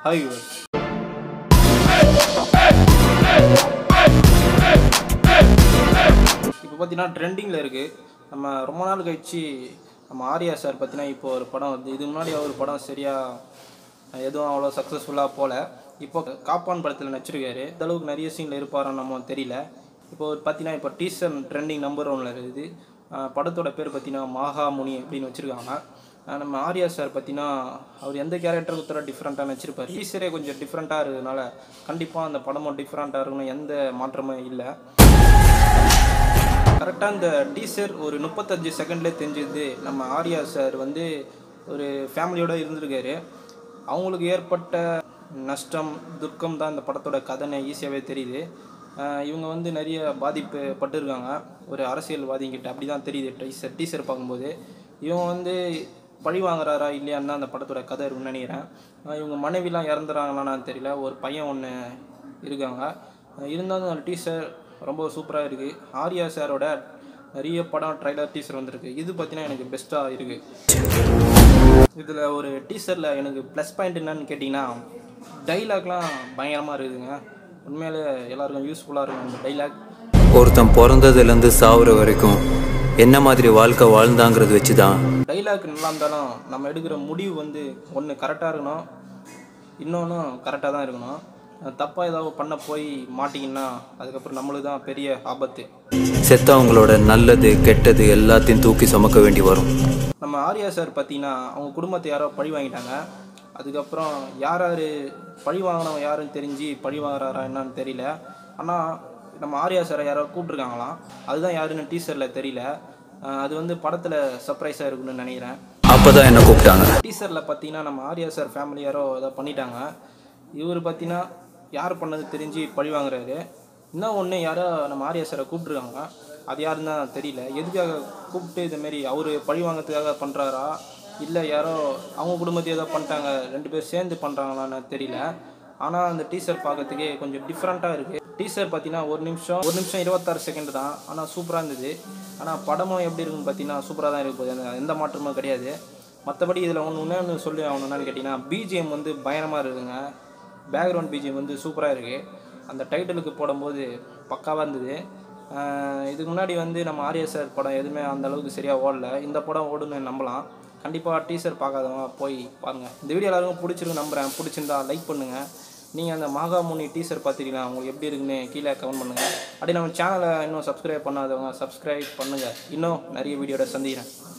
hi viewers இப்போ பார்த்தீங்கன்னா ட்ரெண்டிங்கில் இருக்குது நம்ம ரொம்ப நாள் கழிச்சு நம்ம ஆர்யா சார் பார்த்தீங்கன்னா இப்போ ஒரு படம் வந்து இது முன்னாடி அவர் படம் சரியாக எதுவும் அவ்வளோ சக்ஸஸ்ஃபுல்லாக போகல இப்போ காப்பான் படத்தில் நடிச்சிருக்காரு இந்த அளவுக்கு நிறைய சீனில் இருப்பாரோன்னு நம்ம தெரியல இப்போ பார்த்தீங்கன்னா இப்போ டீசர் ட்ரெண்டிங் நம்பர் ஒன்ல இருக்குது அஹ் படத்தோட பேர் பார்த்தீங்கன்னா மாகாமுனி அப்படின்னு வச்சுருக்காங்க அஹ் நம்ம ஆர்யா சார் பார்த்தீங்கன்னா அவர் எந்த கேரக்டருக்கு தர டிஃப்ரெண்ட்டாக நடிச்சிருப்பார் டீசரே கொஞ்சம் டிஃப்ரெண்ட்டாக இருக்கிறதுனால கண்டிப்பாக அந்த படமும் டிஃப்ரெண்ட்டாக இருக்கணும் எந்த மாற்றமும் இல்லை கரெக்டாக இந்த டீசர் ஒரு முப்பத்தஞ்சு செகண்ட்லேயே தெரிஞ்சுது நம்ம ஆர்யா சார் வந்து ஒரு ஃபேமிலியோட இருந்திருக்காரு அவங்களுக்கு ஏற்பட்ட நஷ்டம் துர்க்கம் தான் இந்த படத்தோட கதைன்னு ஈஸியாகவே தெரியுது ஆஹ் இவங்க வந்து நிறைய பாதிப்பு பட்டிருக்காங்க ஒரு அரசியல்வாதிங்கிட்ட அப்படி தான் தெரியுது டீசர் டீசர் பார்க்கும்போது இவங்க வந்து பழி வாங்குறாரா இல்லையான்னு தான் அந்த படத்தோட கதை இருக்குன்னு நினைக்கிறேன் ஆஹ் இவங்க மனைவிலாம் இறந்துறாங்களான்னு தெரியல ஒரு பையன் ஒன்று இருக்காங்க ஆஹ் இருந்தாலும் அந்த டீசர் ரொம்ப சூப்பராக இருக்குது ஆர்யா சாரோட நிறைய படம் ட்ரைலர் டீசர் வந்திருக்கு இது பார்த்தீங்கன்னா எனக்கு பெஸ்ட்டாக இருக்குது இதில் ஒரு டீசரில் எனக்கு ப்ளஸ் பாயிண்ட் என்னன்னு கேட்டிங்கன்னா டைலாக்லாம் பயங்கரமாக இருக்குதுங்க உண்மையிலே எல்லாருக்கும் யூஸ்ஃபுல்லாக இருக்கும் இந்த டைலாக் ஒருத்தன் பிறந்ததுலேருந்து சாவுற வரைக்கும் என்ன மாதிரி வாழ்க்கை வாழ்ந்தாங்கிறது வச்சு தான் டைலாக் நல்லா இருந்தாலும் நம்ம எடுக்கிற முடிவு வந்து ஒன்று கரெக்டாக இருக்கணும் இன்னொன்று கரெக்டாக தான் இருக்கணும் தப்பாக ஏதாவது பண்ண போய் மாட்டிங்கன்னா அதுக்கப்புறம் நம்மளுக்கு தான் பெரிய ஆபத்து செத்தவங்களோட நல்லது கெட்டது எல்லாத்தையும் தூக்கி சுமக்க வேண்டி வரும் நம்ம ஆர்யா சார் பார்த்தீங்கன்னா அவங்க குடும்பத்தை யாரோ பழி வாங்கிட்டாங்க அதுக்கப்புறம் யார் யார் பழி வாங்கினவன் யாருன்னு தெரிஞ்சு பழி வாங்குறாரா என்னன்னு தெரியல ஆனால் நம்ம ஆர்யா சாரை யாரோ கூப்பிட்ருக்காங்களாம் அதுதான் யாருன்னு டீசரில் தெரியல அஹ் அது வந்து படத்தில் சர்ப்ரைஸாக இருக்குன்னு நினைக்கிறேன் அப்பதான் என்ன கூப்பிட்டாங்க டீசரில் பார்த்தீங்கன்னா நம்ம ஆர்யா சார் ஃபேமிலி யாரோ ஏதோ பண்ணிட்டாங்க இவர் பார்த்தீங்கன்னா யார் பண்ணது தெரிஞ்சு பழி வாங்குறாரு இன்னும் ஒன்று யாரோ நம்ம ஆர்யா சாரை கூப்பிட்ருக்காங்க அது யாருன்னு தான் தெரியல எதுக்காக கூப்பிட்டு இதுமாரி அவர் பழி வாங்கிறதுக்காக பண்ணுறாரா இல்லை யாரோ அவங்க குடும்பத்தையும் ஏதோ பண்ணிட்டாங்க ரெண்டு பேர் சேர்ந்து பண்ணுறாங்களான்னு தெரியல ஆனால் அந்த டீசர் பார்க்கறதுக்கே கொஞ்சம் டிஃப்ரெண்ட்டாக இருக்குது டீசர் பார்த்தீங்கன்னா ஒரு நிமிஷம் ஒரு நிமிஷம் இருபத்தாறு செகண்ட் தான் ஆனால் சூப்பராக இருந்தது ஆனால் படமும் எப்படி இருக்குன்னு பார்த்தீங்கன்னா சூப்பராக தான் இருக்க போகுது அந்த- எந்த மாற்றமும் கிடையாது மற்றபடி இதில் ஒன்று ஒன்று சொல்லி ஆகணும் என்னன்னு கேட்டிங்கன்னா பிஜிஎம் வந்து பயங்கரமாக இருக்குங்க பேக்ரவுண்ட் பிஜிஎம் வந்து சூப்பராக இருக்குது அந்த டைட்டிலுக்கு போடும்போது பக்காவாக இருந்தது ஆஹ் இதுக்கு முன்னாடி வந்து நம்ம ஆர்யா சார் படம் எதுவுமே அந்த அளவுக்கு சரியாக ஓடல இந்த படம் ஓடுன்னு நம்பலாம் கண்டிப்பாக டீசர் பார்க்காதவங்க போய் பாருங்கள் இந்த வீடியோ எல்லாருக்கும் பிடிச்சிருக்கு நம்புகிறேன் பிடிச்சிருந்தா லைக் பண்ணுங்கள் நீங்கள் அந்த மாகாமுனி டீசர் பார்த்துட்டீங்களா உங்களுக்கு எப்படி இருக்குன்னு கீழே கமெண்ட் பண்ணுங்கள் அப்படியே நம்ம சேனலை இன்னும் சப்ஸ்கிரைப் பண்ணாதவங்க சப்ஸ்கிரைப் பண்ணுங்கள் இன்னும் நிறைய வீடியோட சந்திக்கிறேன்